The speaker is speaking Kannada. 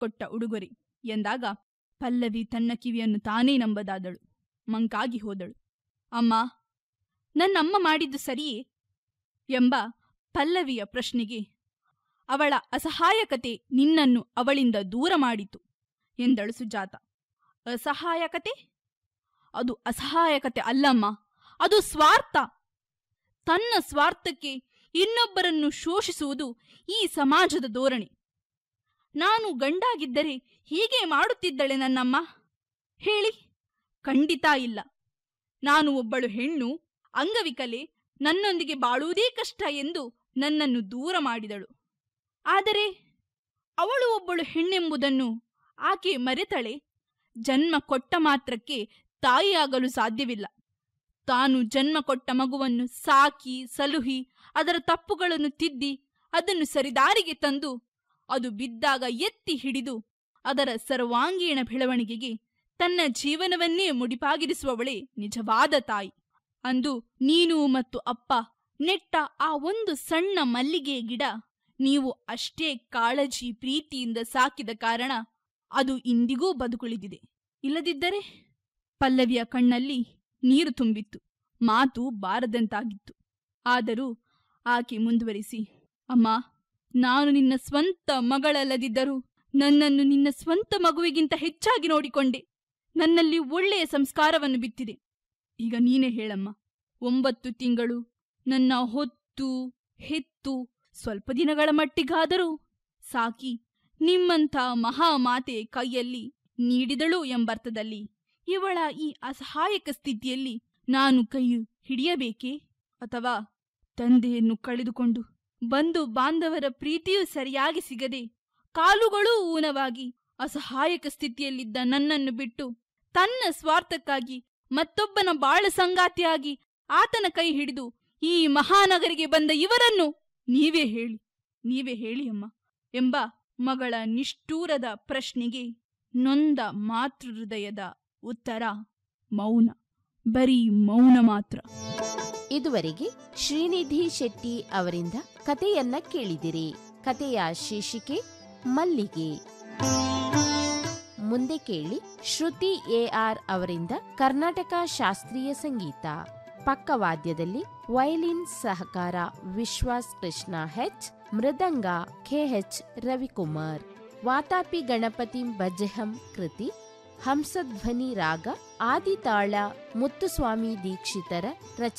ಕೊಟ್ಟ ಉಡುಗೊರೆ ಎಂದಾಗ ಪಲ್ಲವಿ ತನ್ನ ಕಿವಿಯನ್ನು ತಾನೇ ನಂಬದಾದಳು ಮಂಕಾಗಿ ಹೋದಳು ಅಮ್ಮ ನನ್ನಮ್ಮ ಮಾಡಿದ್ದು ಸರಿಯೇ ಎಂಬ ಪಲ್ಲವಿಯ ಪ್ರಶ್ನೆಗೆ ಅವಳ ಅಸಹಾಯಕತೆ ನಿನ್ನನ್ನು ಅವಳಿಂದ ದೂರ ಮಾಡಿತು ಎಂದಳು ಸುಜಾತ ಅಸಹಾಯಕತೆ ಅದು ಅಸಹಾಯಕತೆ ಅಲ್ಲಮ್ಮ ಅದು ಸ್ವಾರ್ಥ ತನ್ನ ಸ್ವಾರ್ಥಕ್ಕೆ ಇನ್ನೊಬ್ಬರನ್ನು ಶೋಷಿಸುವುದು ಈ ಸಮಾಜದ ಧೋರಣೆ ನಾನು ಗಂಡಾಗಿದ್ದರೆ ಹೀಗೆ ಮಾಡುತ್ತಿದ್ದಳೆ ನನ್ನಮ್ಮ ಹೇಳಿ ಖಂಡಿತ ಇಲ್ಲ ನಾನು ಒಬ್ಬಳು ಹೆಣ್ಣು ಅಂಗವಿಕಲೆ ನನ್ನೊಂದಿಗೆ ಬಾಳುವುದೇ ಕಷ್ಟ ಎಂದು ನನ್ನನ್ನು ದೂರ ಮಾಡಿದಳು ಆದರೆ ಅವಳು ಒಬ್ಬಳು ಹೆಣ್ಣೆಂಬುದನ್ನು ಆಕೆ ಮರೆತಳೆ ಜನ್ಮ ಕೊಟ್ಟ ಮಾತ್ರಕ್ಕೆ ತಾಯಿಯಾಗಲು ಸಾಧ್ಯವಿಲ್ಲ ತಾನು ಜನ್ಮ ಕೊಟ್ಟ ಮಗುವನ್ನು ಸಾಕಿ ಸಲುಹಿ ಅದರ ತಪ್ಪುಗಳನ್ನು ತಿದ್ದಿ ಅದನ್ನು ಸರಿದಾರಿಗೆ ತಂದು ಅದು ಬಿದ್ದಾಗ ಎತ್ತಿ ಹಿಡಿದು ಅದರ ಸರ್ವಾಂಗೀಣ ಬೆಳವಣಿಗೆಗೆ ತನ್ನ ಜೀವನವನ್ನೇ ಮುಡಿಪಾಗಿರಿಸುವವಳೇ ನಿಜವಾದ ತಾಯಿ ಅಂದು ನೀನು ಮತ್ತು ಅಪ್ಪ ನೆಟ್ಟ ಆ ಒಂದು ಸಣ್ಣ ಮಲ್ಲಿಗೆ ಗಿಡ ನೀವು ಅಷ್ಟೇ ಕಾಳಜಿ ಪ್ರೀತಿಯಿಂದ ಸಾಕಿದ ಕಾರಣ ಅದು ಇಂದಿಗೂ ಬದುಕುಳಿದಿದೆ ಇಲ್ಲದಿದ್ದರೆ ಪಲ್ಲವಿಯ ಕಣ್ಣಲ್ಲಿ ನೀರು ತುಂಬಿತ್ತು ಮಾತು ಬಾರದಂತಾಗಿತ್ತು ಆದರೂ ಆಕೆ ಮುಂದುವರಿಸಿ ಅಮ್ಮ ನಾನು ನಿನ್ನ ಸ್ವಂತ ಮಗಳಲ್ಲದಿದ್ದರೂ ನನ್ನನ್ನು ನಿನ್ನ ಸ್ವಂತ ಮಗುವಿಗಿಂತ ಹೆಚ್ಚಾಗಿ ನೋಡಿಕೊಂಡೆ ನನ್ನಲ್ಲಿ ಒಳ್ಳೆಯ ಸಂಸ್ಕಾರವನ್ನು ಬಿತ್ತಿದೆ ಈಗ ನೀನೇ ಹೇಳಮ್ಮ ಒಂಬತ್ತು ತಿಂಗಳು ನನ್ನ ಹೊತ್ತು ಹೆತ್ತು ಸ್ವಲ್ಪ ದಿನಗಳ ಮಟ್ಟಿಗಾದರೂ ಸಾಕಿ ನಿಮ್ಮಂಥ ಮಹಾಮಾತೆ ಕೈಯಲ್ಲಿ ನೀಡಿದಳು ಎಂಬರ್ಥದಲ್ಲಿ ಇವಳ ಈ ಅಸಹಾಯಕ ಸ್ಥಿತಿಯಲ್ಲಿ ನಾನು ಕೈ ಹಿಡಿಯಬೇಕೇ ಅಥವಾ ತಂದೆಯನ್ನು ಕಳೆದುಕೊಂಡು ಬಂಧು ಬಾಂಧವರ ಪ್ರೀತಿಯೂ ಸರಿಯಾಗಿ ಸಿಗದೆ ಕಾಲುಗಳೂ ಊನವಾಗಿ ಅಸಹಾಯಕ ಸ್ಥಿತಿಯಲ್ಲಿದ್ದ ನನ್ನನ್ನು ಬಿಟ್ಟು ತನ್ನ ಸ್ವಾರ್ಥಕ್ಕಾಗಿ ಮತ್ತೊಬ್ಬನ ಬಾಳ ಸಂಗಾತಿಯಾಗಿ ಆತನ ಕೈ ಹಿಡಿದು ಈ ಮಹಾನಗರಿಗೆ ಬಂದ ಇವರನ್ನು ನೀವೇ ಹೇಳಿ ನೀವೇ ಹೇಳಿ ಅಮ್ಮ ಎಂಬ ಮಗಳ ನಿಷ್ಠೂರದ ಪ್ರಶ್ನೆಗೆ ನೊಂದ ಮಾತೃಹೃದಯದ ಉತ್ತರ ಮೌನ ಬರೀ ಮೌನ ಮಾತ್ರ ಇದುವರೆಗೆ ಶ್ರೀನಿಧಿ ಶೆಟ್ಟಿ ಅವರಿಂದ ಕಥೆಯನ್ನ ಕೇಳಿದಿರಿ ಕಥೆಯ ಶೀರ್ಷಿಕೆ ಮಲ್ಲಿಗೆ ಮುಂದೆ ಕೇಳಿ ಶ್ರುತಿ ಎಆರ್ ಅವರಿಂದ ಕರ್ನಾಟಕ ಶಾಸ್ತ್ರೀಯ ಸಂಗೀತ ಪಕ್ಕವಾದ್ಯದಲ್ಲಿ ವಯಲಿನ್ ಸಹಕಾರ ವಿಶ್ವಾಸ್ ಕೃಷ್ಣ ಹೆಚ್ ಮೃದಂಗ ಕೆಎಚ್ ರವಿಕುಮಾರ್ ವಾತಾಪಿ ಗಣಪತಿ ಬಜೆಹಂ ಕೃತಿ ಹಂಸಧ್ವನಿ ರಾಗ ಆದಿತಾಳ ಮುತ್ತುಸ್ವಾಮಿ ದೀಕ್ಷಿತರ ರಚನೆ